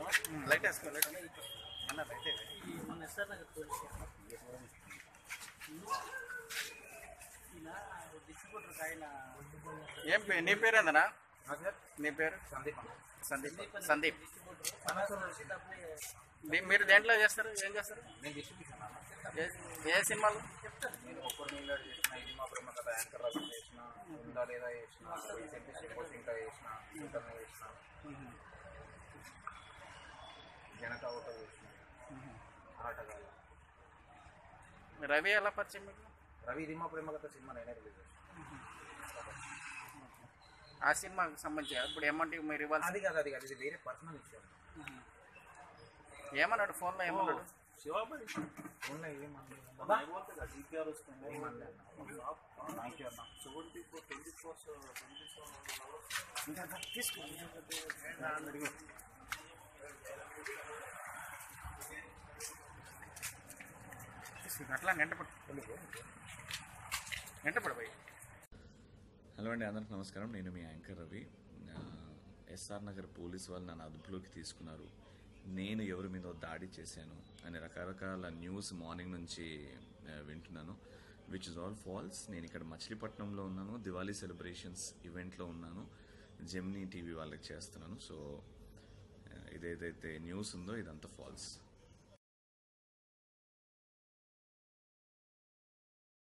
light వేసుకో light అన్న light మన ఎస్ఆర్ నగర్ పోలీస్ ఈయన డిస్ట్రిబ్యూటర్ ఆయన ఏం పే నీ పేరేందనా సార్ నీ పేరు సందీప్ సందీప్ సందీప్ డిస్ట్రిబ్యూటర్ అప్లై మీ- మీరు దేంట్లో చేస్తారు ఏం చేస్తారు నేను డిస్ట్రిబ్యూషన్ అన్న ఏ- ఏ సినిమాలు నేను ఒక్కరు నీళ్ళు చేసిన ఇది మా ప్రేమ కథ యాంకర్ రాజు చేసిన ఉందా లేదా చేసిన రీసెంట్ ఇంకా చేసిన ఇంటర్ చేసిన జనతా ఓటర్ చేసిన ఆటగాళ్ళ రవి ఎలా పరిచయం మీకు రవి ఇది మా ప్రేమ కథ సినిమా నేనే రిలీజ్ చేసిన ఆ సినిమాకి సంబంధించి ఇప్పుడు ఏమంటే మీరు ఇవ్వాలి అది కాదు అది కాదు ఇది వేరే పర్సనల్ విషయం ఏమన్నాడు ఫోన్లో ఏమన్నాడు ఉన్నాయి ఏమన్నా ఏమన్నా థ్యాంక్ యూ అన్న అట్లా వెంటపడు వెంటపడు పోయి హలో అండి అందరికి నమస్కారం నేను మీ యాంకర్ రవి ఆ, ఎస్ఆర్ నగర్ పోలీస్ వాళ్ళు నన్ను అదుపులోకి తీసుకున్నారు నేను ఎవరి మీద దాడి చేశాను అనే రకరకాల న్యూస్ మార్నింగ్ నుంచి ఆ, వింటున్నాను విచ్ ఇస్ ఆల్ ఫాల్స్ నేను ఇక్కడ మచిలీపట్నంలో ఉన్నాను దివాళీ సెలబ్రేషన్స్ ఈవెంట్లో ఉన్నాను జెమ్నీ టీవీ వాళ్ళకి చేస్తున్నాను సో ఆ, ఇదేదైతే న్యూస్ ఉందో ఇదంతా ఫాల్స్